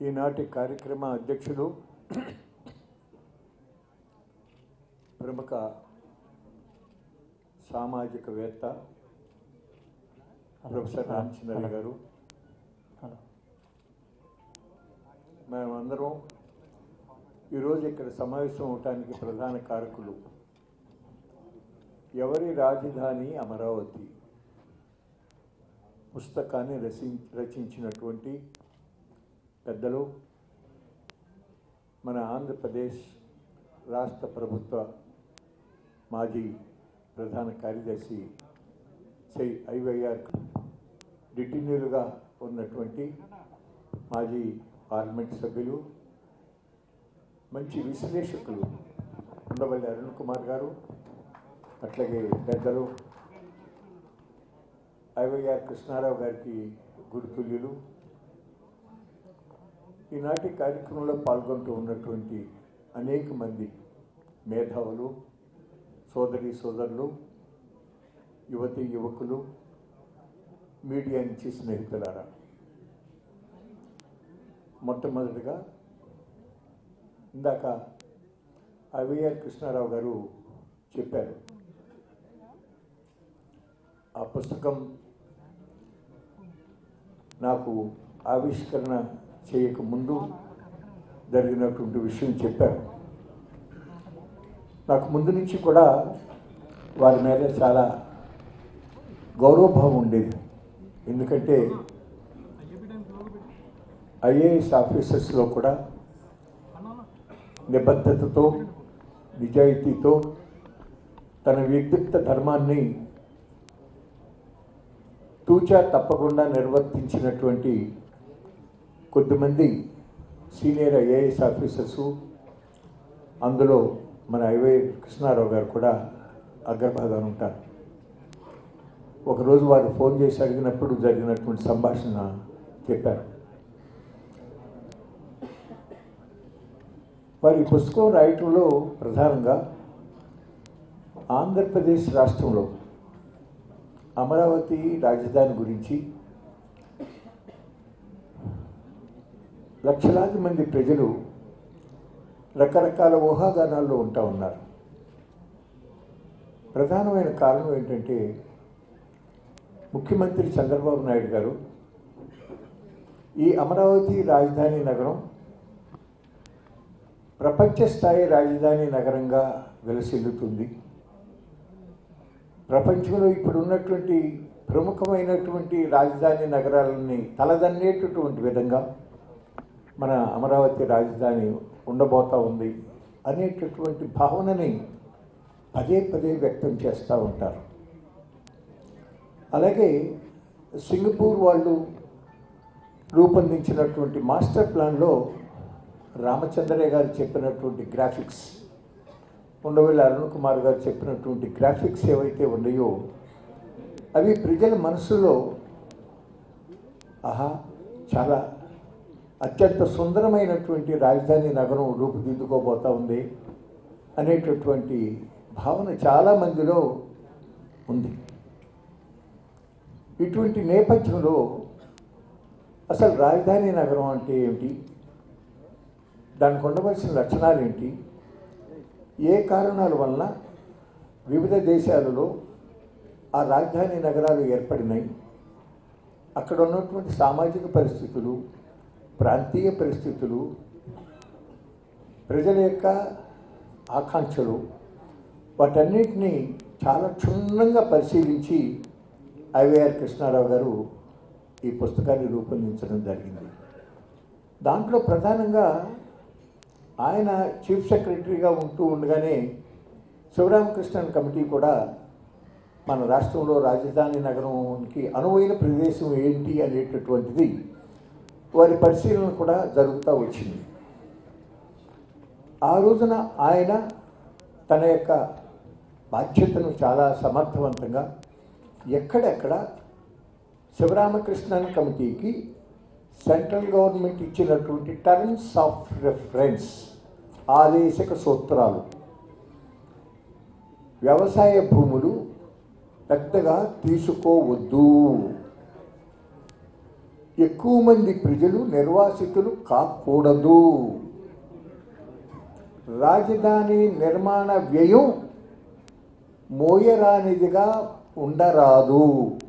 ఈనాటి కార్యక్రమ అధ్యక్షులు ప్రముఖ సామాజికవేత్త ప్రొఫెసర్ రామచంద్ర గారు హలో మేమందరం ఈరోజు ఇక్కడ సమావేశం అవటానికి ప్రధాన కారకులు ఎవరి రాజధాని అమరావతి పుస్తకాన్ని రచి రచించినటువంటి పెద్దలు మన ఆంధ్రప్రదేశ్ రాష్ట్ర ప్రభుత్వ మాజీ ప్రధాన కార్యదర్శి శ్రీ ఐవైఆర్ డిటిన్యూలుగా ఉన్నటువంటి మాజీ పార్లమెంట్ సభ్యులు మంచి విశ్లేషకులు ఉండవల్లి అరుణ్ కుమార్ గారు అట్లాగే పెద్దలు ఐవైఆర్ కృష్ణారావు గారికి గురుతుల్యులు ఈనాటి కార్యక్రమంలో పాల్గొంటూ ఉన్నటువంటి అనేక మంది మేధావులు సోదరి సోదరులు యువతి యువకులు మీడియా నుంచి స్నేహితులారా మొట్టమొదటిగా ఇందాక ఐవైఆర్ కృష్ణారావు గారు చెప్పారు ఆ పుస్తకం నాకు ఆవిష్కరణ చేయక ముందు జరిగినటువంటి విషయం చెప్పారు నాకు ముందు నుంచి కూడా వారి మీద చాలా గౌరవభావం ఉండేది ఎందుకంటే ఐఏఎస్ ఆఫీసర్స్లో కూడా నిబద్ధతతో నిజాయితీతో తన వ్యక్తిత్వ ధర్మాన్ని తూచా తప్పకుండా నిర్వర్తించినటువంటి కొద్దిమంది సీనియర్ ఐఏఎస్ ఆఫీసర్సు అందులో మన ఐవై కృష్ణారావు గారు కూడా అగ్రభాగాన్ని ఉంటారు ఒకరోజు వారు ఫోన్ చేసి అడిగినప్పుడు జరిగినటువంటి సంభాషణ చెప్పారు వారి పుస్తకం రాయటంలో ప్రధానంగా ఆంధ్రప్రదేశ్ రాష్ట్రంలో అమరావతి రాజధాని గురించి లక్షలాది మంది ప్రజలు రకరకాల ఊహాగానాల్లో ఉంటా ఉన్నారు ప్రధానమైన కారణం ఏంటంటే ముఖ్యమంత్రి చంద్రబాబు నాయుడు గారు ఈ అమరావతి రాజధాని నగరం ప్రపంచ స్థాయి రాజధాని నగరంగా విలసిల్లుతుంది ప్రపంచంలో ఇప్పుడు ఉన్నటువంటి ప్రముఖమైనటువంటి రాజధాని నగరాలని తలదన్నేటటువంటి విధంగా మన అమరావతి రాజధాని ఉండబోతా ఉంది అనేటటువంటి భావనని పదే పదే వ్యక్తం చేస్తూ ఉంటారు అలాగే సింగపూర్ వాళ్ళు రూపొందించినటువంటి మాస్టర్ ప్లాన్లో రామచంద్రయ్య గారు చెప్పినటువంటి గ్రాఫిక్స్ ఉండవల్లి అరుణ్ కుమార్ గారు చెప్పినటువంటి గ్రాఫిక్స్ ఏవైతే ఉన్నాయో అవి ప్రజల మనసులో ఆహా చాలా అత్యంత సుందరమైనటువంటి రాజధాని నగరం రూపుదిద్దుకోబోతా ఉంది అనేటటువంటి భావన చాలా మందిలో ఉంది ఇటువంటి నేపథ్యంలో అసలు రాజధాని నగరం అంటే ఏమిటి దానికి ఉండవలసిన లక్షణాలు ఏంటి ఏ కారణాల వలన వివిధ దేశాలలో ఆ రాజధాని నగరాలు ఏర్పడినాయి అక్కడ ఉన్నటువంటి సామాజిక పరిస్థితులు ప్రాంతీయ పరిస్థితులు ప్రజల యొక్క ఆకాంక్షలు వాటన్నిటినీ చాలా క్షుణ్ణంగా పరిశీలించి ఐవైఆర్ కృష్ణారావు గారు ఈ పుస్తకాన్ని రూపొందించడం జరిగింది దాంట్లో ప్రధానంగా ఆయన చీఫ్ సెక్రటరీగా ఉంటూ ఉండగానే శివరామకృష్ణన్ కమిటీ కూడా మన రాష్ట్రంలో రాజధాని నగరంకి అనువైన ప్రదేశం ఏంటి అనేటటువంటిది వారి పరిశీలన కూడా జరుగుతూ వచ్చింది ఆ రోజున ఆయన తన యొక్క బాధ్యతను చాలా సమర్థవంతంగా ఎక్కడెక్కడ శివరామకృష్ణన్ కమిటీకి సెంట్రల్ గవర్నమెంట్ ఇచ్చినటువంటి టర్మ్స్ ఆఫ్ రెఫరెన్స్ ఆదేశక సూత్రాలు వ్యవసాయ భూములు పెద్దగా తీసుకోవద్దు ఎక్కువ మంది ప్రజలు నిర్వాసితులు కాకూడదు రాజధాని నిర్మాణ వ్యయం మోయరానిదిగా ఉండరాదు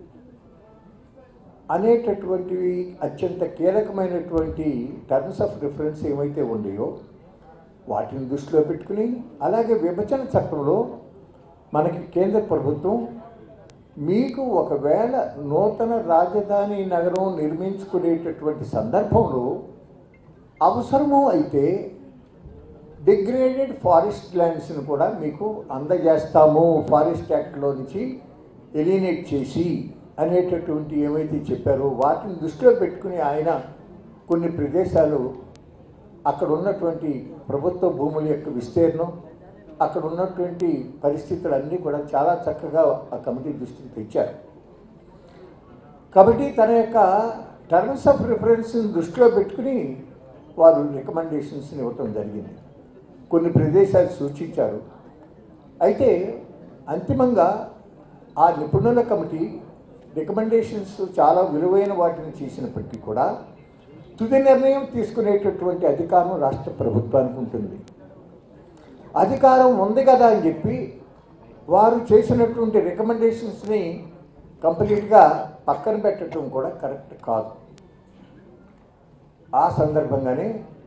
అనేటటువంటివి అత్యంత కీలకమైనటువంటి టర్మ్స్ ఆఫ్ రిఫరెన్స్ ఏమైతే ఉన్నాయో వాటిని దృష్టిలో పెట్టుకుని అలాగే విభజన చట్టంలో మనకి కేంద్ర ప్రభుత్వం మీకు ఒకవేళ నూతన రాజధాని నగరం నిర్మించుకునేటటువంటి సందర్భంలో అవసరము అయితే డిగ్రేడెడ్ ఫారెస్ట్ ల్యాండ్స్ని కూడా మీకు అందజేస్తాము ఫారెస్ట్ యాక్ట్లో నుంచి ఎలినేట్ చేసి అనేటటువంటి ఏమైతే చెప్పారో వాటిని దృష్టిలో పెట్టుకుని ఆయన కొన్ని ప్రదేశాలు అక్కడ ఉన్నటువంటి ప్రభుత్వ భూముల యొక్క విస్తీర్ణం అక్కడ ఉన్నటువంటి పరిస్థితులన్నీ కూడా చాలా చక్కగా ఆ కమిటీ దృష్టికి తెచ్చారు కాబట్టి తన యొక్క టర్మ్స్ ఆఫ్ రిఫరెన్స్ని దృష్టిలో పెట్టుకుని వారు రికమెండేషన్స్ని ఇవ్వటం జరిగింది కొన్ని ప్రదేశాలు సూచించారు అయితే అంతిమంగా ఆ నిపుణుల కమిటీ రికమెండేషన్స్ చాలా విలువైన వాటిని చేసినప్పటికీ కూడా తుది నిర్ణయం తీసుకునేటటువంటి అధికారం రాష్ట్ర ప్రభుత్వానికి ఉంటుంది అధికారం ఉంది కదా అని చెప్పి వారు చేసినటువంటి రికమెండేషన్స్ని కంప్లీట్గా పక్కన పెట్టడం కూడా కరెక్ట్ కాదు ఆ సందర్భంగానే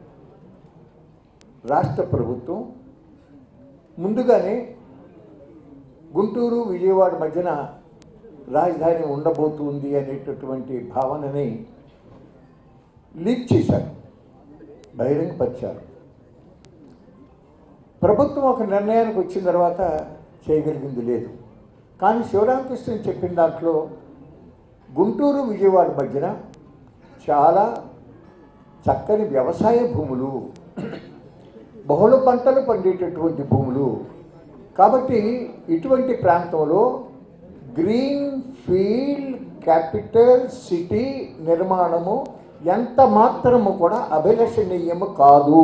రాష్ట్ర ప్రభుత్వం ముందుగానే గుంటూరు విజయవాడ మధ్యన రాజధాని ఉండబోతుంది అనేటటువంటి భావనని లీక్ చేశారు బహిరంగపరిచారు ప్రభుత్వం ఒక నిర్ణయానికి వచ్చిన తర్వాత చేయగలిగింది లేదు కానీ శివరామకృష్ణ చెప్పిన దాంట్లో గుంటూరు విజయవాడ మధ్యన చాలా చక్కని వ్యవసాయ భూములు బహుళ పంటలు పండేటటువంటి భూములు కాబట్టి ఇటువంటి ప్రాంతంలో గ్రీన్ ఫీల్డ్ క్యాపిటల్ సిటీ నిర్మాణము ఎంత మాత్రము కూడా అభిలషణీయము కాదు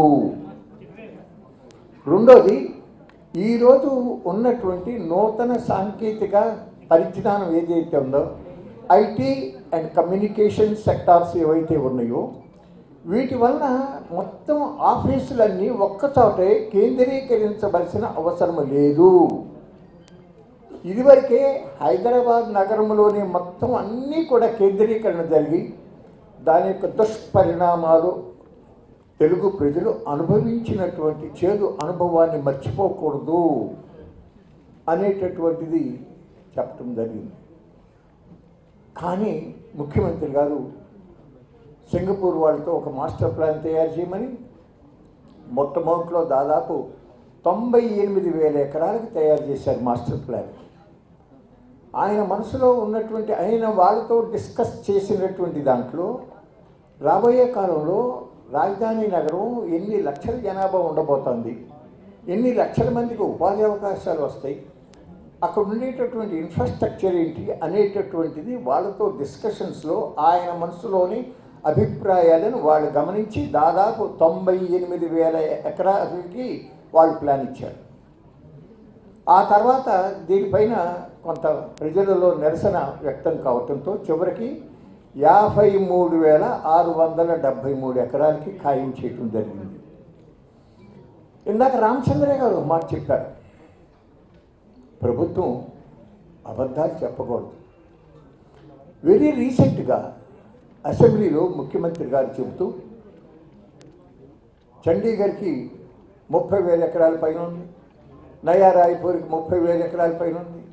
రెండోది ఈరోజు ఉన్నటువంటి నూతన సాంకేతిక పరిజ్ఞానం ఏదైతే ఉందో ఐటీ అండ్ కమ్యూనికేషన్ సెక్టార్స్ ఏవైతే ఉన్నాయో వీటి వలన మొత్తం ఆఫీసులన్నీ ఒక్కచోటే కేంద్రీకరించవలసిన అవసరం లేదు ఇదివరకే హైదరాబాద్ నగరంలోని మొత్తం అన్నీ కూడా కేంద్రీకరణ జరిగి దాని యొక్క దుష్పరిణామాలు తెలుగు ప్రజలు అనుభవించినటువంటి చేదు అనుభవాన్ని మర్చిపోకూడదు అనేటటువంటిది చెప్పడం జరిగింది కానీ ముఖ్యమంత్రి గారు సింగపూర్ వాళ్ళతో ఒక మాస్టర్ ప్లాన్ తయారు చేయమని మొట్టమొదటిలో దాదాపు తొంభై ఎనిమిది వేల ఎకరాలకు తయారు చేశారు మాస్టర్ ప్లాన్ ఆయన మనసులో ఉన్నటువంటి ఆయన వాళ్ళతో డిస్కస్ చేసినటువంటి దాంట్లో రాబోయే కాలంలో రాజధాని నగరం ఎన్ని లక్షల జనాభా ఉండబోతోంది ఎన్ని లక్షల మందికి ఉపాధి అవకాశాలు వస్తాయి అక్కడ ఉండేటటువంటి ఇన్ఫ్రాస్ట్రక్చర్ ఏంటి అనేటటువంటిది వాళ్ళతో డిస్కషన్స్లో ఆయన మనసులోని అభిప్రాయాలను వాళ్ళు గమనించి దాదాపు తొంభై ఎనిమిది వేల ఎకరాలకి వాళ్ళు ప్లాన్ ఇచ్చారు ఆ తర్వాత దీనిపైన కొంత ప్రజలలో నిరసన వ్యక్తం కావటంతో చివరికి యాభై మూడు వేల ఆరు వందల డెబ్భై మూడు ఎకరాలకి ఖాయం చేయటం జరిగింది ఇందాక రామచంద్రయ్య గారు ఒక మాట చెప్పారు ప్రభుత్వం అబద్ధాలు చెప్పకూడదు వెరీ రీసెంట్గా అసెంబ్లీలో ముఖ్యమంత్రి గారు చెబుతూ చండీగఢ్కి ముప్పై వేల ఎకరాల పైన ఉంది నయా రాయ్పూర్కి ముప్పై వేల ఎకరాల పైన ఉంది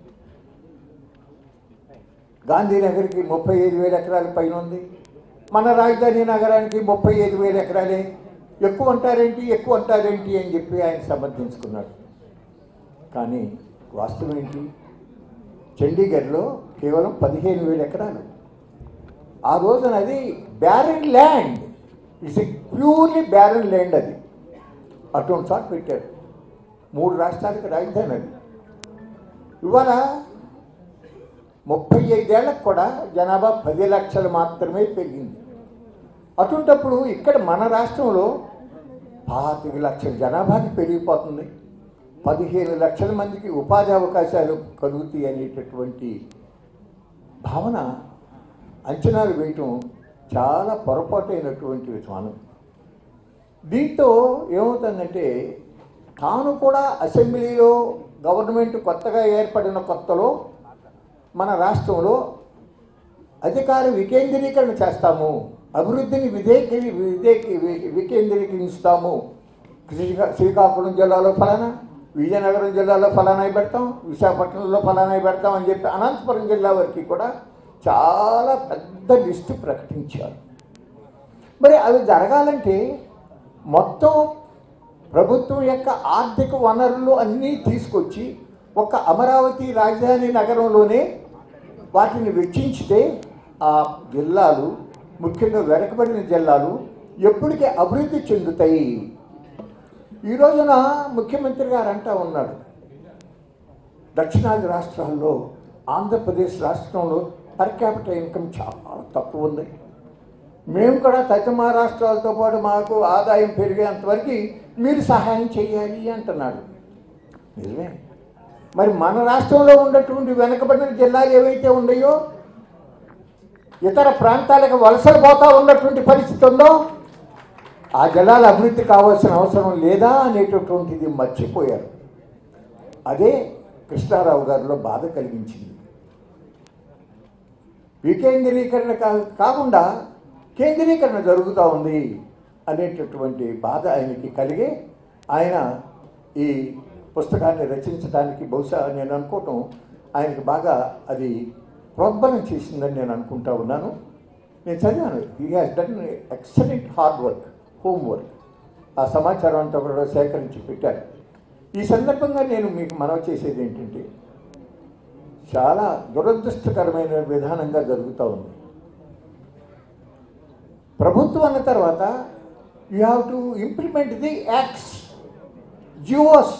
గాంధీనగర్కి ముప్పై ఐదు వేల ఎకరాల పైన ఉంది మన రాజధాని నగరానికి ముప్పై ఐదు వేల ఎకరాలే ఎక్కువ అంటారేంటి ఎక్కువ అంటారేంటి అని చెప్పి ఆయన సమర్థించుకున్నాడు కానీ వాస్తవం ఏంటి చండీగఢ్లో కేవలం పదిహేను వేల ఎకరాలు ఆ రోజున అది barren land it's purely barren land అది అటువంటి చోట పెట్టారు మూడు రాష్ట్రాలకు రాజధాని అది ఇవాళ ముప్పై ఐదేళ్లకు కూడా జనాభా పది లక్షలు మాత్రమే పెరిగింది అటువంటప్పుడు ఇక్కడ మన రాష్ట్రంలో పాతిక లక్షల జనాభాకి పెరిగిపోతుంది పదిహేను లక్షల మందికి ఉపాధి అవకాశాలు కలుగుతాయి అనేటటువంటి భావన అంచనాలు వేయటం చాలా పొరపాటైనటువంటి విధానం దీంతో ఏమవుతుందంటే తాను కూడా అసెంబ్లీలో గవర్నమెంట్ కొత్తగా ఏర్పడిన కొత్తలో మన రాష్ట్రంలో అధికార వికేంద్రీకరణ చేస్తాము అభివృద్ధిని విధేకి విధేకి వి- వికేంద్రీకరిస్తాము శ్రీకా- శ్రీకాకుళం జిల్లాలో ఫలానా విజయనగరం జిల్లాలో ఫలానా పెడతాం విశాఖపట్నంలో ఫలానా పెడతాం అని చెప్పి అనంతపురం జిల్లా వరకు కూడా చాలా పెద్ద లిస్టు ప్రకటించారు మరి అవి జరగాలంటే మొత్తం ప్రభుత్వం యొక్క ఆర్థిక వనరులు అన్నీ తీసుకొచ్చి ఒక అమరావతి రాజధాని నగరంలోనే వాటిని వెచ్చించితే ఆ జిల్లాలు ముఖ్యంగా వెనకబడిన జిల్లాలు ఎప్పటికీ అభివృద్ధి చెందుతాయి ఈ రోజున ముఖ్యమంత్రి గారు అంటా ఉన్నాడు దక్షిణాది రాష్ట్రాల్లో ఆంధ్రప్రదేశ్ రాష్ట్రంలో పర్ క్యాపిటల్ ఇన్కమ్ చాలా తక్కువ ఉంది మేము కూడా తదిమ రాష్ట్రాలతో పాటు మాకు ఆదాయం పెరిగేంతవరకు మీరు సహాయం చేయాలి అంటున్నాడు నిజమే మరి మన రాష్ట్రంలో ఉన్నటువంటి వెనకబడిన జిల్లాలు ఏవైతే ఉన్నాయో ఇతర ప్రాంతాలకు వలసలు పోతా ఉన్నటువంటి పరిస్థితి ఉందో ఆ జిల్లాల అభివృద్ధి కావాల్సిన అవసరం లేదా అనేటటువంటిది మర్చిపోయారు అదే కృష్ణారావు గారిలో బాధ కలిగించింది వికేంద్రీకరణ కా- కాకుండా కేంద్రీకరణ జరుగుతూ ఉంది అనేటటువంటి బాధ ఆయనకి కలిగి ఆయన ఈ పుస్తకాన్ని రచించడానికి బహుశా నేను అనుకోవటం ఆయనకి బాగా అది ప్రోద్బలం చేసిందని నేను అనుకుంటా ఉన్నాను నేను చదివాను he has done excellent hard work homework ఆ సమాచారం అంతా కూడా సేకరించి పెట్టారు ఈ సందర్భంగా నేను మీకు మనవి చేసేది ఏంటంటే చాలా దురదృష్టకరమైన విధానంగా జరుగుతూ ఉంది ప్రభుత్వం అన్న తర్వాత you have to implement the acts GOs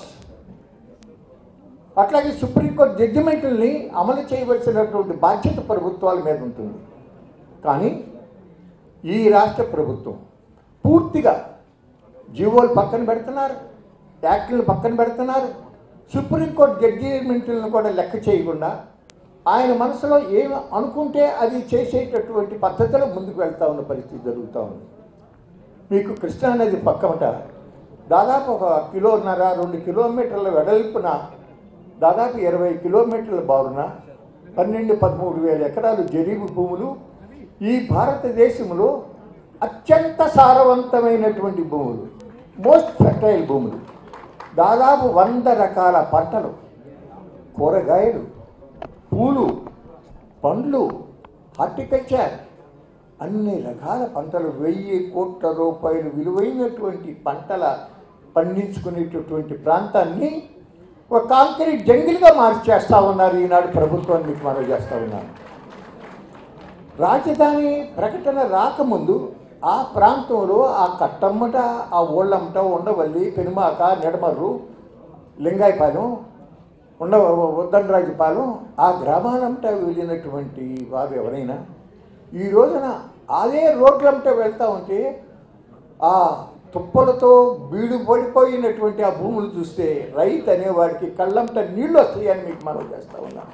అట్లాగే సుప్రీంకోర్టు జడ్జిమెంట్ని అమలు చేయవలసినటువంటి బాధ్యత ప్రభుత్వాల మీద ఉంటుంది కానీ ఈ రాష్ట్ర ప్రభుత్వం పూర్తిగా జీవోలు పక్కన పెడుతున్నారు యాక్ట్లను పక్కన పెడుతున్నారు సుప్రీంకోర్టు జడ్జిమెంట్లను కూడా లెక్క చేయకుండా ఆయన మనసులో ఏం అనుకుంటే అది చేసేటటువంటి పద్ధతిలో ముందుకు వెళ్తా ఉన్న పరిస్థితి జరుగుతూ ఉంది మీకు కృష్ణానది పక్కమట దాదాపు ఒక కిలోన్నర రెండు కిలోమీటర్ల వెడల్పున దాదాపు ఇరవై కిలోమీటర్ల బారున పన్నెండు పదమూడు వేల ఎకరాలు జరీబు భూములు ఈ భారతదేశంలో అత్యంత సారవంతమైనటువంటి భూములు మోస్ట్ ఫెర్టైల్ భూములు దాదాపు వంద రకాల పంటలు కూరగాయలు పూలు పండ్లు హార్టికల్చర్ అన్ని రకాల పంటలు వెయ్యి కోట్ల రూపాయలు విలువైనటువంటి పంటల పండించుకునేటటువంటి ప్రాంతాన్ని ఒక కాంక్రీట్ జంగిల్గా మార్చేస్తా ఉన్నారు ఈనాడు ప్రభుత్వాన్ని మీకు మనం చేస్తూ ఉన్నారు రాజధాని ప్రకటన రాకముందు ఆ ప్రాంతంలో ఆ కట్టమ్మట ఆ ఊళ్ళమ్మట ఉండవల్లి పెనుమాక నెడమర్రు లింగాయపాలెం ఉండ ఉద్దండరాజుపాలెం ఆ గ్రామాలంట వెళ్ళినటువంటి వారు ఎవరైనా ఈ రోజున అదే రోడ్లంట వెళ్తూ ఉంటే ఆ తుప్పలతో బీడు పడిపోయినటువంటి ఆ భూములు చూస్తే రైతు అనేవాడికి కళ్ళంట నీళ్లు వస్తాయని మీకు మనం చేస్తూ ఉన్నాం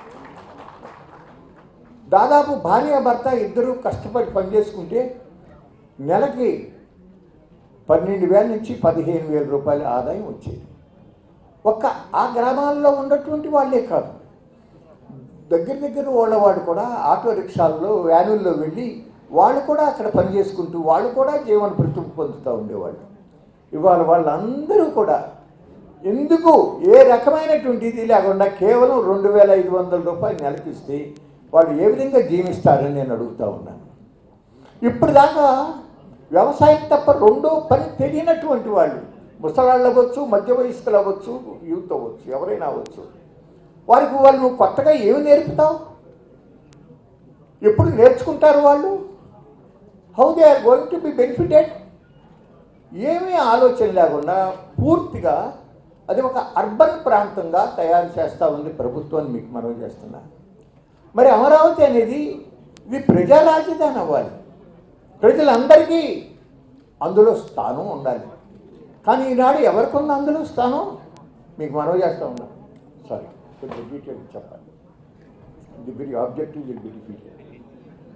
దాదాపు భార్య భర్త ఇద్దరు కష్టపడి పనిచేసుకుంటే నెలకి పన్నెండు వేల నుంచి పదిహేను వేల రూపాయల ఆదాయం వచ్చేది ఒక్క ఆ గ్రామాల్లో ఉన్నటువంటి వాళ్ళే కాదు దగ్గర దగ్గర వాళ్ళవాడు కూడా ఆటో రిక్షాల్లో వ్యానుల్లో వెళ్ళి వాళ్ళు కూడా అక్కడ పని చేసుకుంటూ వాళ్ళు కూడా జీవన ప్రతిభ పొందుతూ ఉండేవాళ్ళు ఇవాళ వాళ్ళందరూ కూడా ఎందుకు ఏ రకమైనటువంటి ఇది లేకుండా కేవలం రెండు వేల ఐదు వందల రూపాయలు నెలకిస్తే వాళ్ళు ఏ విధంగా జీవిస్తారని నేను అడుగుతా ఉన్నాను ఇప్పుడు దాకా వ్యవసాయం తప్ప రెండో పని తెలియనటువంటి వాళ్ళు ముసలాళ్ళు అవ్వచ్చు మధ్య వయస్కులు అవ్వచ్చు యూత్ అవ్వచ్చు ఎవరైనా అవ్వచ్చు వారికి వాళ్ళు నువ్వు కొత్తగా ఏమి నేర్పుతావు ఎప్పుడు నేర్చుకుంటారు వాళ్ళు how they are going to be benefited ఏమీ ఆలోచన లేకుండా పూర్తిగా అది ఒక అర్బన్ ప్రాంతంగా తయారు చేస్తూ ఉంది ప్రభుత్వాన్ని మీకు మనం చేస్తున్నా మరి అమరావతి అనేది ఇది ప్రజా రాజధాని అవ్వాలి ప్రజలందరికీ అందులో స్థానం ఉండాలి కానీ ఈనాడు ఎవరికి ఉంది అందులో స్థానం మీకు మనవి చేస్తూ ఉన్నా సారీ కొంచెం డీటెయిల్ చెప్పాలి the very objective will be defeated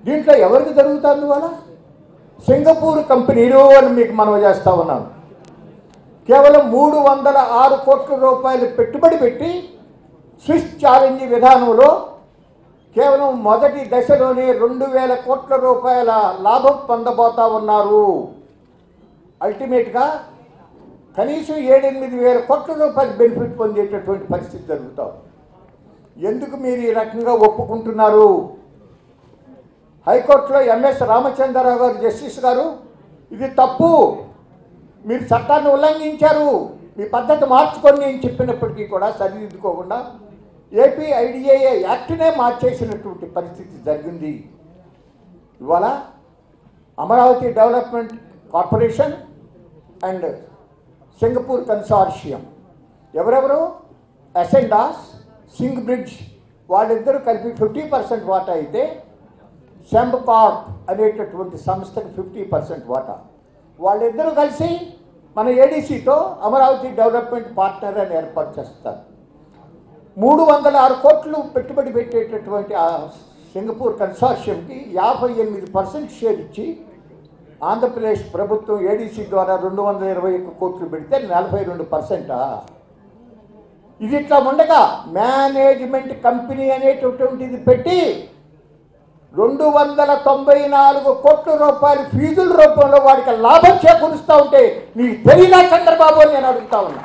దీంట్లో ఎవరికి జరుగుతుంది వాళ్ళ సింగపూర్ కంపెనీలు అని మీకు మనం చేస్తా ఉన్నాను కేవలం మూడు వందల ఆరు కోట్ల రూపాయలు పెట్టుబడి పెట్టి స్విస్ ఛాలెంజ్ విధానంలో కేవలం మొదటి దశలోనే రెండు వేల కోట్ల రూపాయల లాభం పొందబోతా ఉన్నారు అల్టిమేట్గా కనీసం ఏడెనిమిది వేల కోట్ల రూపాయలు బెనిఫిట్ పొందేటటువంటి పరిస్థితి జరుగుతా ఉంది. ఎందుకు మీరు ఈ రకంగా ఒప్పుకుంటున్నారు హైకోర్టులో ఎంఎస్ రామచంద్రరావు గారు జస్టిస్ గారు ఇది తప్పు మీరు చట్టాన్ని ఉల్లంఘించారు మీ పద్ధతి మార్చుకొని అని చెప్పినప్పటికీ కూడా సరిదిద్దుకోకుండా ఏపీ ఐడిఏఏ యాక్ట్నే మార్చేసినటువంటి పరిస్థితి జరిగింది ఇవాళ Amaravati development corporation and Singapore consortium ఎవరెవరు అసెండాస్ సింగ్ బ్రిడ్జ్ వాళ్ళిద్దరూ కలిపి ఫిఫ్టీ పర్సెంట్ వాటా అయితే సెంబ్ కార్ప్ అనేటటువంటి సంస్థకి ఫిఫ్టీ పర్సెంట్ వాటా వాళ్ళిద్దరూ కలిసి మన ఏడీసీతో అమరావతి డెవలప్మెంట్ పార్ట్నర్ అని ఏర్పాటు చేస్తారు మూడు వందల ఆరు కోట్లు పెట్టుబడి పెట్టేటటువంటి ఆ సింగపూర్ కన్సార్షియంకి యాభై ఎనిమిది పర్సెంట్ షేర్ ఇచ్చి ఆంధ్రప్రదేశ్ ప్రభుత్వం ఏడీసీ ద్వారా రెండు వందల ఇరవై ఒక్క కోట్లు పెడితే నలభై రెండు పర్సెంటా ఇది ఇట్లా ఉండగా మేనేజ్మెంట్ కంపెనీ అనేటటువంటిది పెట్టి రెండు వందల తొంభై నాలుగు కోట్ల రూపాయలు ఫీజుల రూపంలో వాడికి లాభం చేకూరుస్తూ ఉంటే నీకు తెలియదా చంద్రబాబు అని నేను అడుగుతా ఉన్నా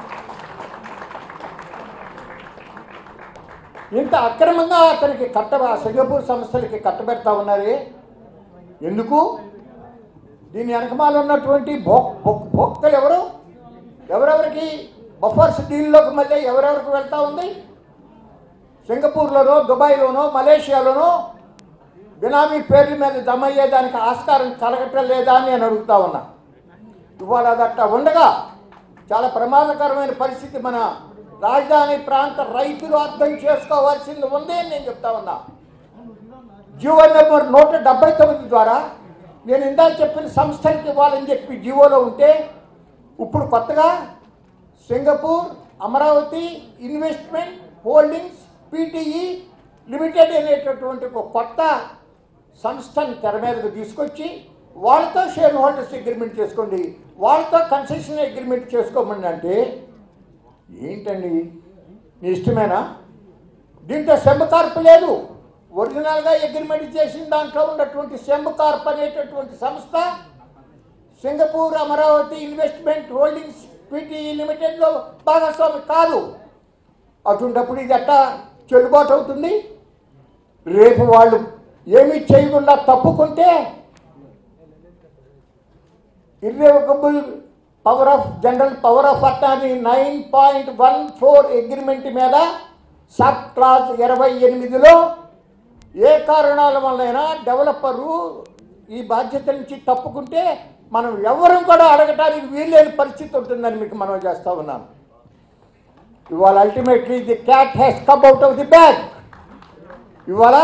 ఇంత అక్రమంగా అతనికి కట్ట ఆ సింగపూర్ సంస్థలకి కట్టబెడతా ఉన్నారే ఎందుకు దీని వెనకమాల ఉన్నటువంటి భో భో- భోక్తలు ఎవరు ఎవరెవరికి బఫర్స్ డీల్లోకి మళ్ళీ ఎవరెవరికి వెళ్తా ఉంది సింగపూర్లోనో దుబాయ్లోనో మలేషియాలోనో బినామీ పేర్ల మీద జమ అయ్యేదానికి ఆస్కారం కలగటం లేదా అని నేను అడుగుతా ఉన్నా ఇవాళ అది అట్లా ఉండగా చాలా ప్రమాదకరమైన పరిస్థితి మన రాజధాని ప్రాంత రైతులు అర్థం చేసుకోవాల్సింది ఉంది అని నేను చెప్తా ఉన్నా జీవో నెంబర్ నూట డెబ్బై తొమ్మిది ద్వారా నేను ఇందాక చెప్పిన సంస్థలకి ఇవ్వాలని చెప్పి జీవోలో ఉంటే ఇప్పుడు కొత్తగా Singapore Amaravati investment holdings PTE limited అనేటటువంటి ఒక కొత్త సంస్థని తెర మీదకు తీసుకొచ్చి వాళ్ళతో షేర్ హోల్డర్స్ అగ్రిమెంట్ చేసుకోండి వాళ్ళతో కన్సెషన్ అగ్రిమెంట్ చేసుకోమని అంటే ఏంటండి మీ ఇష్టమేనా దీంట్లో సెంబ్ కార్ప్ లేదు ఒరిజినల్గా అగ్రిమెంట్ చేసిన దాంట్లో ఉన్నటువంటి సెంబ్ కార్ప్ అనేటటువంటి సంస్థ Singapore Amaravati investment holdings PTE లిమిటెడ్లో భాగస్వామి కాదు అటువంటప్పుడు ఇది ఎట్టా చెల్లుబాటు అవుతుంది రేపు వాళ్ళు ఏమీ చేయకుండా తప్పుకుంటే irrevocable power of general power of attorney nine point one four agreement మీద సబ్ క్లాజ్ ఇరవై ఎనిమిదిలో ఏ కారణాల వల్లైనా డెవలపరు ఈ బాధ్యత నుంచి తప్పుకుంటే మనం ఎవరం కూడా అడగటానికి వీల్లేని పరిస్థితి ఉంటుందని మీకు మనం చేస్తా ఉన్నాం ఇవాళ ultimately the cat has come out of the bag ఇవాళ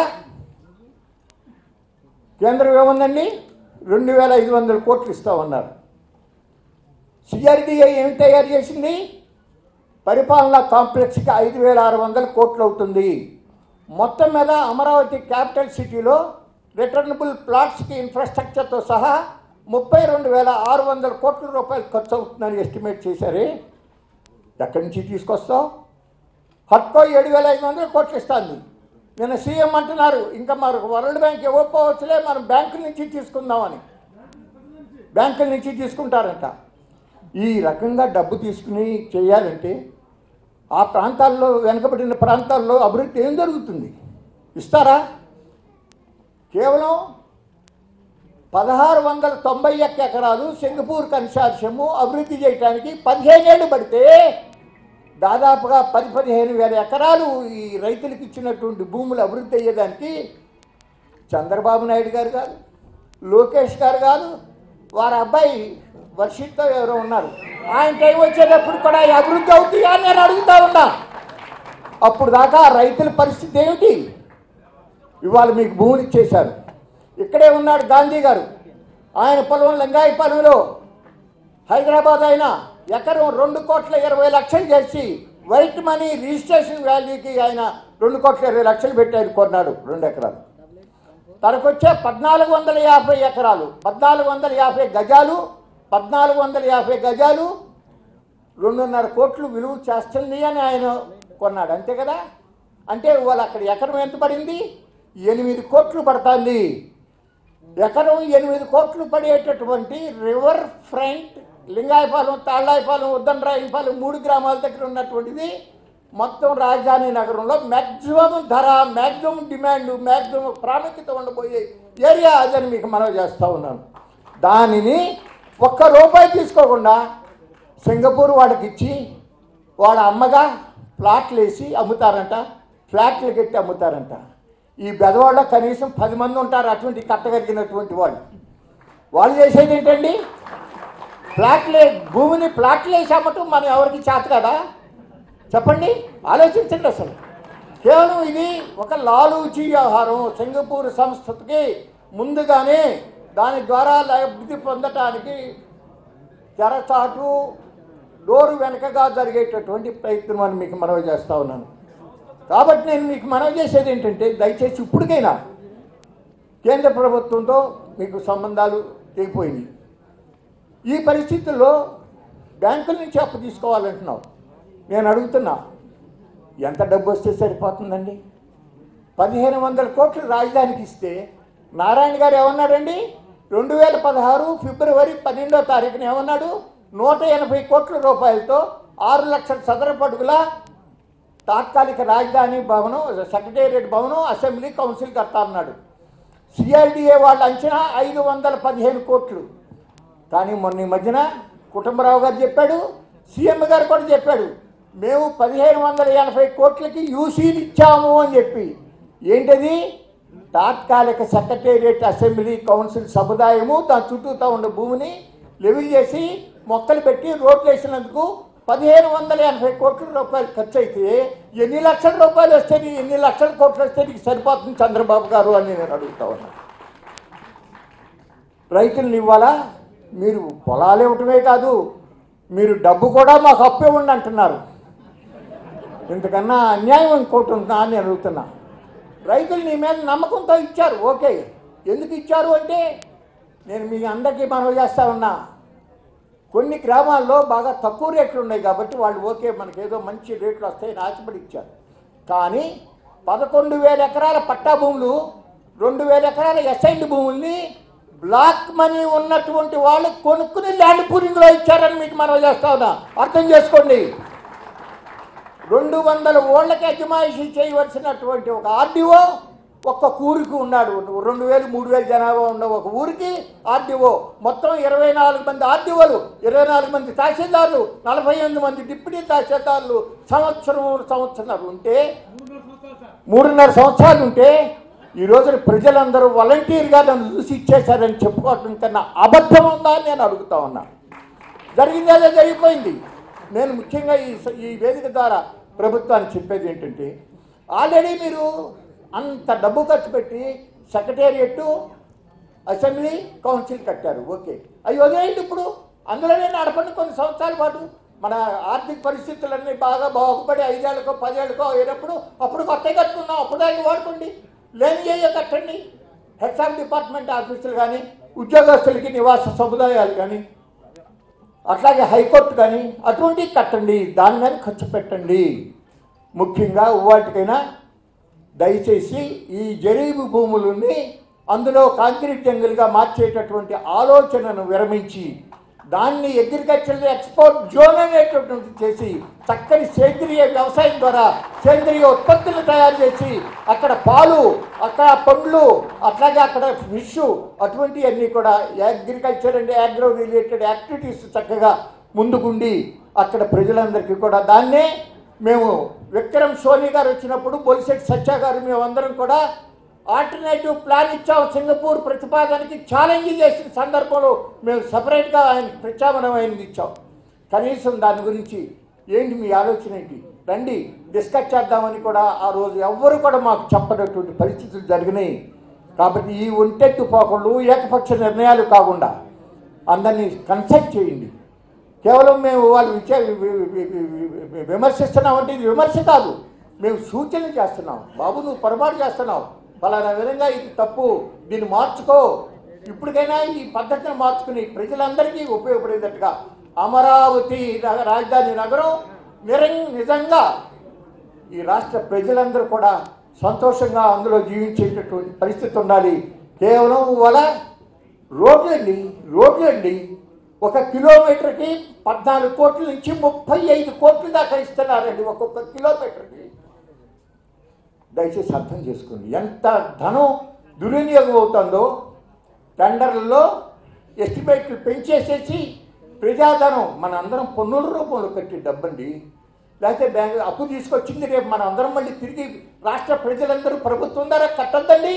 కేంద్రం ఏముందండి రెండు వేల ఐదు వందల కోట్లు ఇస్తామన్నారు సిఆర్డిఐ ఏమి తయారు చేసింది పరిపాలనా కాంప్లెక్స్కి ఐదు వేల ఆరు వందల కోట్లు అవుతుంది మొత్తం మీద అమరావతి క్యాపిటల్ సిటీలో రిటర్నబుల్ ప్లాట్స్కి ఇన్ఫ్రాస్ట్రక్చర్తో సహా ముప్పై రెండు వేల ఆరు వందల కోట్ల రూపాయలు ఖర్చు అవుతుందని ఎస్టిమేట్ చేశారే ఎక్కడి నుంచి తీసుకొస్తావు హట్కో ఏడు వేల ఐదు వందల కోట్లు ఇస్తుంది నిన్న సీఎం అంటున్నారు ఇంకా మనకు వరల్డ్ బ్యాంక్ ఇవ్వకపోవచ్చులే మనం బ్యాంకుల నుంచి తీసుకుందామని బ్యాంకుల నుంచి తీసుకుంటారంట ఈ రకంగా డబ్బు తీసుకుని చేయాలంటే ఆ ప్రాంతాల్లో వెనుకబడిన ప్రాంతాల్లో అభివృద్ధి ఏం జరుగుతుంది ఇస్తారా కేవలం పదహారు వందల తొంభై ఒక్క ఎకరాలు సింగపూర్ కన్సార్షియము అభివృద్ధి చేయడానికి పదిహేనేళ్ళు పడితే దాదాపుగా పది పదిహేను వేల ఎకరాలు ఈ రైతులకు ఇచ్చినటువంటి భూములు అభివృద్ధి అయ్యేదానికి చంద్రబాబు నాయుడు గారు కాదు లోకేష్ గారు కాదు వారి అబ్బాయి వర్షిత్తో ఎవరో ఉన్నారు ఆయన టైం వచ్చేటప్పుడు కూడా ఈ అభివృద్ధి అవుతాయా అని నేను అడుగుతా ఉన్నా అప్పుడు దాకా ఆ రైతుల పరిస్థితి ఏమిటి ఇవాళ మీకు భూములు ఇచ్చేశారు ఇక్కడే ఉన్నాడు గాంధీ గారు ఆయన పొలం లింగాయపాలెంలో హైదరాబాద్ అయినా ఎకరం రెండు కోట్ల ఇరవై లక్షలు చేసి వైట్ మనీ రిజిస్ట్రేషన్ వాల్యూకి ఆయన రెండు కోట్ల ఇరవై లక్షలు పెట్టి ఆయన కొన్నాడు రెండు ఎకరాలు తనకు వచ్చే పద్నాలుగు వందల యాభై ఎకరాలు పద్నాలుగు వందల యాభై గజాలు పద్నాలుగు వందల యాభై గజాలు రెండున్నర కోట్లు విలువ చేస్తుంది అని ఆయన కొన్నాడు అంతే కదా అంటే వాళ్ళు అక్కడ ఎకరం ఎంత పడింది ఎనిమిది కోట్లు పడుతుంది ఎకరం ఎనిమిది కోట్లు పడేటటువంటి రివర్ ఫ్రంట్ లింగాయపాలెం తాళ్ళాయపాలెం ఉద్దండరాయపాలెం మూడు గ్రామాల దగ్గర ఉన్నటువంటిది మొత్తం రాజధాని నగరంలో మ్యాక్సిమం ధర మ్యాక్సిమం డిమాండ్ మ్యాక్సిమం ప్రాముఖ్యత ఉండబోయే ఏరియా అదని మీకు మనవి చేస్తూ ఉన్నాను దానిని ఒక్క రూపాయి తీసుకోకుండా సింగపూర్ వాడికి ఇచ్చి వాడు అమ్మగా ప్లాట్లు వేసి అమ్ముతారంట ఫ్లాట్లు కట్టి అమ్ముతారంట ఈ బెదవాడలో కనీసం పది మంది ఉంటారు అటువంటి కట్టగలిగినటువంటి వాళ్ళు వాళ్ళు చేసేది ఏంటండి ప్లాట్లే భూమిని ప్లాట్లు వేసి అమ్మటం మనం ఎవరికి చేత కదా చెప్పండి ఆలోచించండి అసలు కేవలం ఇది ఒక లాలూచి వ్యవహారం సింగపూర్ సంస్థకి ముందుగానే దాని ద్వారా లబ్ధి పొందటానికి తెరచాటు డోరు వెనకగా జరిగేటటువంటి ప్రయత్నం అని మీకు మనవి చేస్తా ఉన్నాను కాబట్టి నేను మీకు మనవి చేసేది ఏంటంటే దయచేసి ఇప్పటికైనా కేంద్ర ప్రభుత్వంతో మీకు సంబంధాలు తెగిపోయినాయి ఈ పరిస్థితుల్లో బ్యాంకుల నుంచి అప్పు తీసుకోవాలంటున్నావు నేను అడుగుతున్నా ఎంత డబ్బు వస్తే సరిపోతుందండి పదిహేను వందల కోట్లు రాజధానికి ఇస్తే నారాయణ గారు ఏమన్నాడండి రెండు వేల పదహారు ఫిబ్రవరి పన్నెండో తారీఖున ఏమన్నాడు నూట ఎనభై కోట్ల రూపాయలతో ఆరు లక్షల చదరపడుగుల తాత్కాలిక రాజధాని భవనం సెక్రటేరియట్ భవనం అసెంబ్లీ కౌన్సిల్ కడతా అన్నాడు సిఆర్డిఏ వాళ్ళ అంచనా ఐదు వందల పదిహేను కోట్లు కానీ మొన్న ఈ మధ్యన కుటుంబరావు గారు చెప్పాడు సీఎం గారు కూడా చెప్పాడు మేము పదిహేను వందల ఎనభై కోట్లకి యూసీలు ఇచ్చాము అని చెప్పి ఏంటది తాత్కాలిక సెక్రటేరియట్ అసెంబ్లీ కౌన్సిల్ సముదాయము దాని చుట్టూతా ఉన్న భూమిని లెవెల్ చేసి మొక్కలు పెట్టి రోడ్లు వేసినందుకు పదిహేను వందల ఎనభై కోట్ల రూపాయలు ఖర్చు అయితే ఎన్ని లక్షల రూపాయలు వస్తే నీ- ఎన్ని లక్షల కోట్లు వస్తే నీకు సరిపోతుంది చంద్రబాబు గారు అని నేను అడుగుతా ఉన్నాను రైతులను ఇవ్వాలా మీరు పొలాలు ఇవ్వటమే కాదు మీరు డబ్బు కూడా మాకు అప్పు ఇవ్వండి అంటున్నారు ఇంతకన్నా అన్యాయం ఇంకోటి ఉందా అని అడుగుతున్నా రైతులు నీ మీద నమ్మకంతో ఇచ్చారు ఓకే ఎందుకు ఇచ్చారు అంటే నేను మీ అందరికీ మనవి చేస్తా ఉన్నా కొన్ని గ్రామాల్లో బాగా తక్కువ రేట్లు ఉన్నాయి కాబట్టి వాళ్ళు ఓకే మనకి ఏదో మంచి రేట్లు వస్తాయని ఆశపడి ఇచ్చారు కానీ పదకొండు వేల ఎకరాల పట్టా భూములు రెండు వేల ఎకరాల ఎస్ఐండ్ భూముల్ని బ్లాక్ మనీ ఉన్నటువంటి వాళ్ళు కొనుక్కుని ల్యాండ్ పూలింగ్లో ఇచ్చారని మీకు మనం చేస్తా ఉన్నా అర్థం చేసుకోండి రెండు వందల ఓళ్ళకి అజమాయిషీ చేయవలసినటువంటి ఒక ఆర్డీఓ ఒక్క ఊరికి ఉన్నాడు రెండు వేలు మూడు వేలు జనాభా ఉన్న ఒక ఊరికి ఆర్డీఓ మొత్తం ఇరవై నాలుగు మంది ఆర్డీఓలు ఇరవై నాలుగు మంది తహసీల్దార్లు నలభై ఎనిమిది మంది డిప్యూటీ తహసీల్దార్లు సంవత్సరం సంవత్సరాలు ఉంటే మూడున్నర సంవత్సరాలు ఉంటే ఈ రోజున ప్రజలందరూ వాలంటీర్గా నన్ను చూసి ఇచ్చేశారని చెప్పుకోవడం కన్నా అబద్ధం ఉందా అని నేను అడుగుతా ఉన్నా జరిగింది అదే జరిగిపోయింది నేను ముఖ్యంగా ఈ స- ఈ వేదిక ద్వారా ప్రభుత్వానికి చెప్పేది ఏంటంటే ఆల్రెడీ మీరు అంత డబ్బు ఖర్చు పెట్టి సెక్రటేరియట్ అసెంబ్లీ కౌన్సిల్ కట్టారు ఓకే అవి వదిలేయండి ఇప్పుడు అందులోనే నడపండి కొన్ని సంవత్సరాల పాటు మన ఆర్థిక పరిస్థితులన్నీ బాగా బాగుపడి ఐదేళ్ళకో పదేళ్ళకో అయినప్పుడు అప్పుడు కొత్త కట్టుకుందాం అప్పుడు దాన్ని వాడుకోండి లేని చేయ కట్టండి హెచ్ఆర్ డిపార్ట్మెంట్ ఆఫీసులు కానీ ఉద్యోగస్తులకి నివాస సముదాయాలు కానీ అట్లాగే హైకోర్టు కానీ అటువంటివి కట్టండి దాని మీద ఖర్చు పెట్టండి ముఖ్యంగా వాటికైనా దయచేసి ఈ జరీబు భూములని అందులో కాంక్రీట్ జంగులుగా మార్చేటటువంటి ఆలోచనను విరమించి దాన్ని అగ్రికల్చర్ ఎక్స్పోర్ట్ జోన్ అనేటటువంటి చేసి చక్కని సేంద్రియ వ్యవసాయం ద్వారా సేంద్రియ ఉత్పత్తులు తయారు చేసి అక్కడ పాలు అక్కడ పండ్లు అట్లాగే అక్కడ ఫిష్ అటువంటివన్నీ కూడా agriculture and agro related activities చక్కగా ముందుకుండి అక్కడ ప్రజలందరికీ కూడా దాన్నే మేము విక్రమ్ సోని గారు వచ్చినప్పుడు బొలిశెట్టి సత్య గారు మేమందరం కూడా ఆల్టర్నేటివ్ ప్లాన్ ఇచ్చాం సింగపూర్ ప్రతిపాదనకి ఛాలెంజ్ చేసిన సందర్భంలో మేము సపరేట్గా ఆయనకి ప్రత్యామ్నాయం అయినది ఇచ్చాం కనీసం దాని గురించి ఏంటి మీ ఆలోచన ఏంటి రండి డిస్కస్ చేద్దామని కూడా ఆ రోజు ఎవ్వరు కూడా మాకు చెప్పనటువంటి పరిస్థితులు జరిగినాయి కాబట్టి ఈ ఒంటెత్తు పోకళ్ళు ఏకపక్ష నిర్ణయాలు కాకుండా అందరినీ కన్సల్ట్ చేయండి కేవలం మేము వాళ్ళు విచే వి- వి- వి- వి- వి- విమర్శిస్తున్నాం అంటే ఇది విమర్శ కాదు మేము సూచనలు చేస్తున్నాం బాబు నువ్వు పొరపాటు చేస్తున్నావు ఫలానా విధంగా ఇది తప్పు దీన్ని మార్చుకో ఇప్పటికైనా ఈ పద్ధతిని మార్చుకుని ప్రజలందరికీ ఉపయోగపడేటట్టుగా అమరావతి నగ- రాజధాని నగరం నిరం నిజంగా ఈ రాష్ట్ర ప్రజలందరూ కూడా సంతోషంగా అందులో జీవించేటటువంటి పరిస్థితి ఉండాలి కేవలం వల రోడ్లండి రోడ్లండి ఒక కిలోమీటర్కి పద్నాలుగు కోట్ల నుంచి ముప్పై ఐదు కోట్ల దాకా ఇస్తున్నారండి ఒక్కొక్క కిలోమీటర్కి దయచేసి అర్థం చేసుకోండి ఎంత ధనం దుర్వినియోగం అవుతుందో టెండర్లలో ఎస్టిమేట్లు పెంచేసేసి ప్రజాధనం మన అందరం పన్నుల రూపంలో కట్టి డబ్బండి లేకపోతే బ్యాంక్ అప్పు తీసుకొచ్చింది రేపు మన అందరం మళ్ళీ తిరిగి రాష్ట్ర ప్రజలందరూ ప్రభుత్వం ద్వారా కట్టద్దండి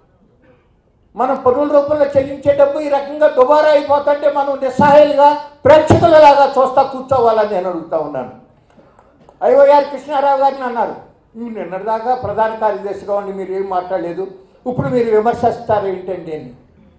మనం పన్నుల రూపంలో చెల్లించే డబ్బు ఈ రకంగా దుబారా అయిపోతుంటే మనం నిస్సహాయాలుగా ప్రేక్షకులలాగా చూస్తా కూర్చోవాలని నేను అడుగుతా ఉన్నాను ఐవైఆర్ కృష్ణారావు గారిని అన్నారు "మీరు నిన్నటిదాకా ప్రధాన కార్యదర్శిగా ఉండి మీరు ఏం మాట్లాడలేదు ఇప్పుడు మీరు విమర్శిస్తారు ఏంటండి అని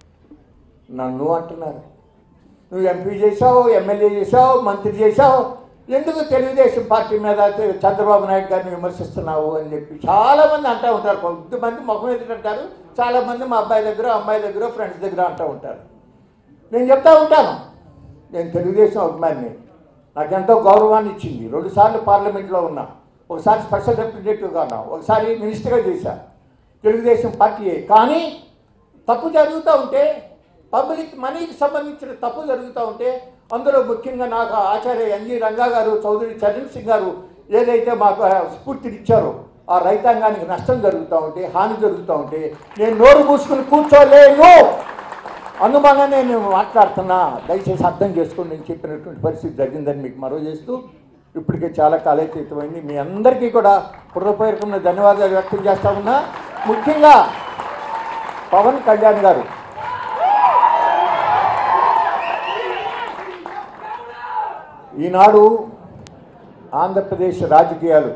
నన్ను అంటున్నారు నువ్వు ఎంపీ చేసావు ఎమ్మెల్యే చేసావు మంత్రి చేసావు ఎందుకు తెలుగుదేశం పార్టీ మీద తె- చంద్రబాబు నాయుడు గారిని విమర్శిస్తున్నావు అని చెప్పి చాలామంది అంటూ ఉంటారు కొంతమంది ముఖం ఎదురు అంటారు చాలామంది మా అబ్బాయి దగ్గర అమ్మాయి దగ్గర ఫ్రెండ్స్ దగ్గర అంటూ ఉంటారు నేను చెప్తా ఉంటాను నేను తెలుగుదేశం అభిమానిని నాకు ఎంతో గౌరవాన్ని ఇచ్చింది రెండుసార్లు పార్లమెంట్లో ఉన్నా ఒకసారి స్పెషల్ రిప్రజెంటేటివ్గా ఉన్నా ఒకసారి మినిస్టర్గా చేశా తెలుగుదేశం పార్టీయే కానీ తప్పు జరుగుతూ ఉంటే పబ్లిక్ మనీకి సంబంధించిన తప్పు జరుగుతూ ఉంటే అందులో ముఖ్యంగా నాకు ఆచార్య ఎన్జి రంగా గారు చౌదరి చరణ్ సింగ్ గారు ఏదైతే మాకు ఆ స్ఫూర్తినిచ్చారో ఆ రైతాంగానికి నష్టం జరుగుతూ ఉంటే హాని జరుగుతూ ఉంటే నేను నోరు మూసుకుని కూర్చోలేను అనుమానాన్ని నేను మాట్లాడుతున్నా దయచేసి అర్థం చేసుకోండి నేను చెప్పినటువంటి పరిస్థితి జరిగిందని మీకు మరో చేస్తూ ఇప్పటికే చాలా కాలేతీతమైంది మీ అందరికీ కూడా హృదయపూర్వకమైన ధన్యవాదాలు వ్యక్తం చేస్తా ఉన్నా ముఖ్యంగా పవన్ కళ్యాణ్ గారు ఈనాడు ఆంధ్రప్రదేశ్ రాజకీయాలు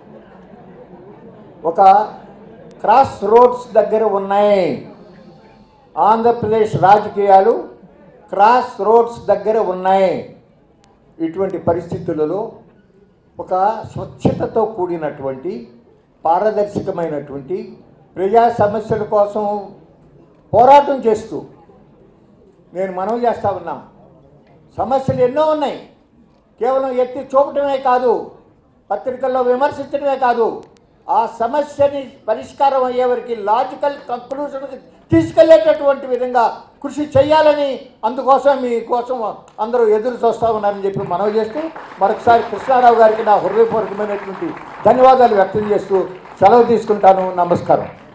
ఒక క్రాస్ రోడ్స్ దగ్గర ఉన్నాయి ఆంధ్రప్రదేశ్ రాజకీయాలు క్రాస్ రోడ్స్ దగ్గర ఉన్నాయి ఇటువంటి పరిస్థితులలో ఒక స్వచ్ఛతతో కూడినటువంటి పారదర్శకమైనటువంటి ప్రజా సమస్యల కోసం పోరాటం చేస్తూ నేను మనవి చేస్తా ఉన్నా సమస్యలు ఎన్నో ఉన్నాయి కేవలం ఎత్తి చూపటమే కాదు పత్రికల్లో విమర్శించడమే కాదు ఆ సమస్యని పరిష్కారం అయ్యే వరకు లాజికల్ కంక్లూషన్కి తీసుకెళ్లేటటువంటి విధంగా కృషి చేయాలని అందుకోసం మీకోసం అందరూ ఎదురు చూస్తా ఉన్నారని చెప్పి మనవి చేస్తూ మరొకసారి కృష్ణారావు గారికి నా హృదయపూర్వకమైనటువంటి ధన్యవాదాలు వ్యక్తం చేస్తూ సెలవు తీసుకుంటాను నమస్కారం